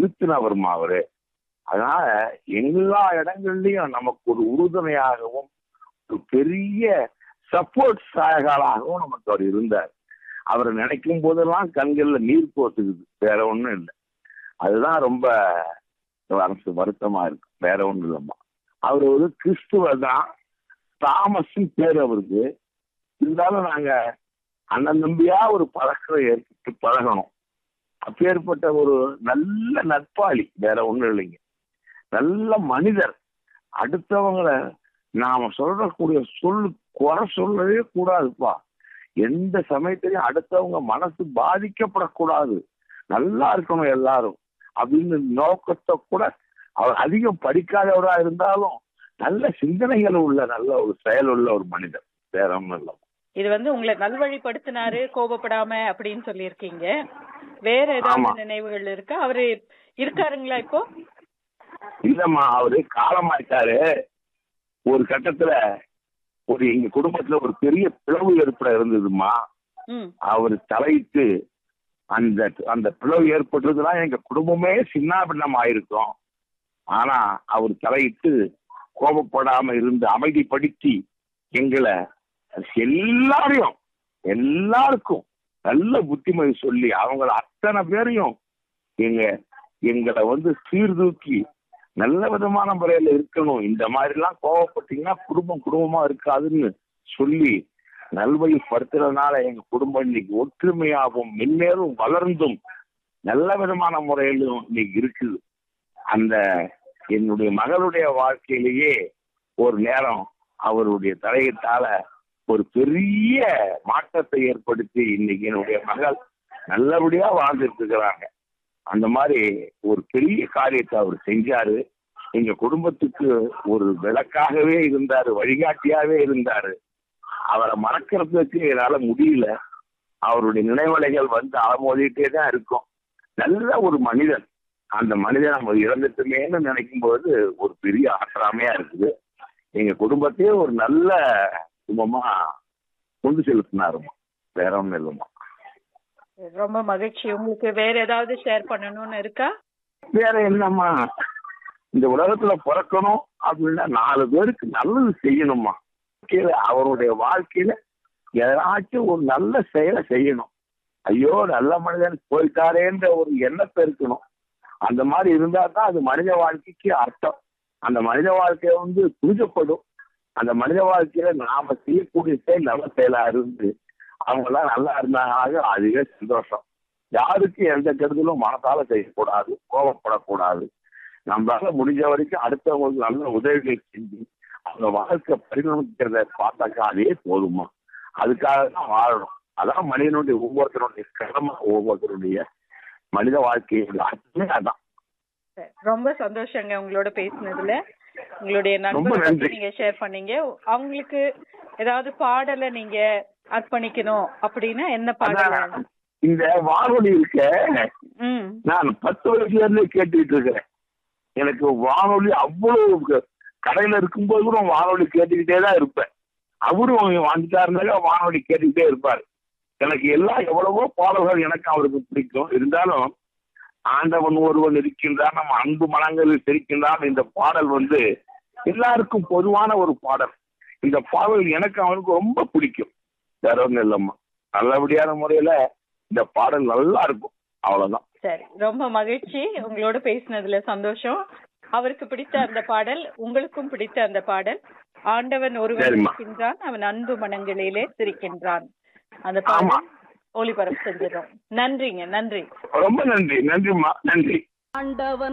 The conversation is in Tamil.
இருத்தினவருமா அவரு அதனால எல்லா இடங்கள்லயும் நமக்கு ஒரு உறுதுணையாகவும் ஒரு பெரிய சப்போர்ட் சாயகாலாகவும் நமக்கு அவர் இருந்தார் அவரை நினைக்கும் போதெல்லாம் கண்கள்ல நீர் போட்டுக்குது வேற ஒண்ணும் இல்லை அதுதான் ரொம்ப அரசு வருத்தமா இருக்கு வேற ஒண்ணும் இல்லைம்மா அவர் ஒரு கிறிஸ்துவர் தான் தாமஸ் பேர் அவருக்கு இருந்தாலும் நாங்க அண்ணன் தம்பியா ஒரு பழக்கம் ஏற்பட்டு பழகணும் அப்பேற்பட்ட ஒரு நல்ல நட்பாளி வேற ஒண்ணும் இல்லைங்க நல்ல மனிதர் அடுத்தவங்களை நாம சொல்றக்கூடிய சொல்லு குறை சொல்லவே கூடாதுப்பா எந்த சமயத்திலையும் அடுத்தவங்க மனசு பாதிக்கப்படக்கூடாது நல்லா இருக்கணும் எல்லாரும் அப்படின்னு நோக்கத்தை கூட அவர் அதிகம் படிக்காதவரா இருந்தாலும் நல்ல சிந்தனைகள் உள்ள நல்ல ஒரு செயல் உள்ள ஒரு மனிதர் வேற ஒண்ணும் இல்லை இது வந்து உங்களை நல்வழிப்படுத்தினாரு கோபப்படாம அப்படின்னு சொல்லியிருக்கீங்க வேற ஏதாவது ஆமா. நினைவுகள் இருக்கா அவரு இருக்காருங்களா இப்போ இல்லம்மா அவரு காலமாயிட்டாரு ஒரு கட்டத்துல ஒரு எங்க குடும்பத்துல ஒரு பெரிய பிளவு ஏற்பட இருந்ததுமா ம் அவர் தலையிட்டு அந்த அந்த பிளவு ஏற்பட்டதுன்னா எங்க குடும்பமே சின்னாபின்னம் ஆயிருக்கும் ஆனா அவர் தலையிட்டு கோபப்படாம இருந்து அமைதிப்படுத்தி எங்களை எல்லாரையும் எல்லாருக்கும் நல்ல புத்திமதி சொல்லி அவங்கள அத்தனை பேரையும் எங்க எங்களை வந்து சீர்தூக்கி நல்ல விதமான முறையில இருக்கணும் இந்த மாதிரி எல்லாம் கோவப்பட்டீங்கன்னா குடும்பம் குடும்பமா இருக்காதுன்னு சொல்லி நல்வழிப்படுத்துறதுனால எங்க குடும்பம் இன்னைக்கு ஒற்றுமையாகவும் மென்மேலும் வளர்ந்தும் நல்ல விதமான முறையிலும் இன்னைக்கு இருக்குது அந்த என்னுடைய மகளுடைய வாழ்க்கையிலேயே ஒரு நேரம் அவருடைய தலையீட்டால ஒரு பெரிய மாற்றத்தை ஏற்படுத்தி இன்னைக்கு என்னுடைய மகள் நல்லபடியா வாழ்ந்துட்டு இருக்கிறாங்க அந்த மாதிரி ஒரு பெரிய காரியத்தை அவர் செஞ்சாரு எங்க குடும்பத்துக்கு ஒரு விளக்காகவே இருந்தாரு வழிகாட்டியாவே இருந்தாரு அவரை மறக்கிறதுக்கு என்னால முடியல அவருடைய நினைவலைகள் வந்து அலமோதிட்டே தான் இருக்கும் நல்ல ஒரு மனிதன் அந்த மனிதன் நம்ம இழந்துட்டுமேன்னு நினைக்கும் போது ஒரு பெரிய ஆசிராமையா இருக்குது எங்க குடும்பத்தையே ஒரு நல்ல குடும்பமா கொண்டு செலுத்தினாருமா வேற ஒண்ணும் இல்லைம்மா ரொம்ப மகிழ்ச்சி உங்களுக்கு வேற ஏதாவது ஷேர் பண்ணணும்னு இருக்கா வேற என்னம்மா இந்த உலகத்துல பிறக்கணும் அப்படின்னா நாலு பேருக்கு நல்லது செய்யணுமா வாழ்க்கையில அவருடைய வாழ்க்கையில ஏதாச்சும் ஒரு நல்ல செயலை செய்யணும் ஐயோ நல்ல மனிதன் போயிட்டாரேன்ற ஒரு எண்ணத்தை இருக்கணும் அந்த மாதிரி இருந்தா தான் அது மனித வாழ்க்கைக்கு அர்த்தம் அந்த மனித வாழ்க்கைய வந்து புரிஞ்சப்படும் அந்த மனித வாழ்க்கையில நாம செய்யக்கூடிய செயல் நல்ல செயலா இருந்து அவங்க எல்லாம் நல்லா இருந்தாங்க அதுவே சந்தோஷம் யாருக்கு எந்த கெடுதலும் மனசால செய்யக்கூடாது கோபப்படக்கூடாது நம்மளால முடிஞ்ச வரைக்கும் அடுத்தவங்களுக்கு நல்ல உதவிகள் செஞ்சு அவங்க வாழ்க்கை பரிணமிக்கிறத பார்த்தாக்கா அதே போதுமா அதுக்காக தான் வாழணும் அதான் மனிதனுடைய ஒவ்வொருத்தருடைய கடமை ஒவ்வொருத்தருடைய மனித வாழ்க்கையோட அர்த்தமே அதான் சரி, ரொம்ப சந்தோஷங்க உங்களோட பேசினதுல உங்களுடைய ரொம்ப நண்பர் நன்றி. நீங்க ஷேர் பண்ணீங்க அவங்களுக்கு ஏதாவது பாடலை நீங்க அர்ப்பணிக்கணும் அப்படின்னா என்ன பாடல் அதான் இந்த வானொலி இருக்க ம் நான் பத்து வயசுல இருந்தே கேட்டுக்கிட்டு இருக்கிறேன் எனக்கு வானொலி அவ்வளவு கடையில இருக்கும்போது கூட வானொலி கேட்டுக்கிட்டே தான் இருப்பேன் அவரும் வந்துட்டாருனால வானொலி கேட்டுக்கிட்டே இருப்பாரு எனக்கு எல்லாம் எவ்வளவோ பாடல்கள் எனக்கு அவருக்கு பிடிக்கும் இருந்தாலும் ஆண்டவன் ஒருவன் இருக்கின்றான் நம்ம அன்பு மனங்களில் சிரிக்கின்றான் இந்த பாடல் வந்து எல்லாருக்கும் பொதுவான ஒரு பாடல் இந்த பாடல் எனக்கு அவனுக்கு ரொம்ப பிடிக்கும் வேற ஒன்றும் இல்லைம்மா நல்லபடியான முறையில இந்த பாடல் நல்லா இருக்கும் அவ்வளவுதான் சரி ரொம்ப மகிழ்ச்சி உங்களோட பேசினதுல சந்தோஷம் அவருக்கு பிடித்த அந்த பாடல் உங்களுக்கும் பிடித்த அந்த பாடல் ஆண்டவன் ஒருவன் சரிம்மா. இருக்கின்றான் அவன் அன்பு மனங்களிலே சிரிக்கின்றான் அந்த ஆமா. பாடல் ஒளிபரப்பு செஞ்சிடும் நன்றிங்க நன்றி ரொம்ப நன்றி நன்றிம்மா நன்றி ஆண்டவன்